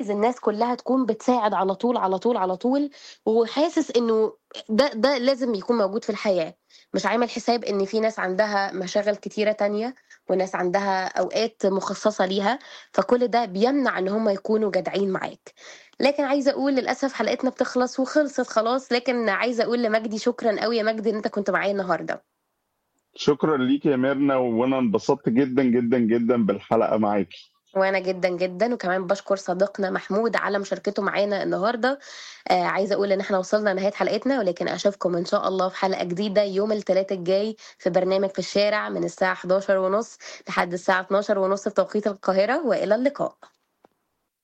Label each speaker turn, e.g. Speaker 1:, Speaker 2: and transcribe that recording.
Speaker 1: عايز الناس كلّها تكون بتساعد على طول، على طول، على طول، وحاسس إنه ده ده لازم يكون موجود في الحياة، مش عامل حساب إن في ناس عندها مشاغل كتيرة تانية، وناس عندها أوقات مخصصة ليها، فكل ده بيمنع إن هم يكونوا جدعين معاك. لكن عايزة أقول للأسف حلقتنا بتخلص وخلصت خلاص، لكن عايزة أقول لمجدي شكرًا أوي يا مجدي إن أنت كنت معايا النهارده.
Speaker 2: شكرًا ليكِ يا ميرنا، وأنا انبسطت جدًا، جدًا، جدًا بالحلقة معاكِ.
Speaker 1: وأنا جدًا، جدًا، وكمان باشكر صديقنا محمود على مشاركته معانا النهارده. آآ عايزة أقول إن إحنا وصلنا لنهاية حلقتنا، ولكن أشوفكم إن شاء الله في حلقة جديدة يوم التلات الجاي في برنامج في الشارع من الساعة 11:30 لحد الساعة 12:30 بتوقيت القاهرة، وإلى اللقاء.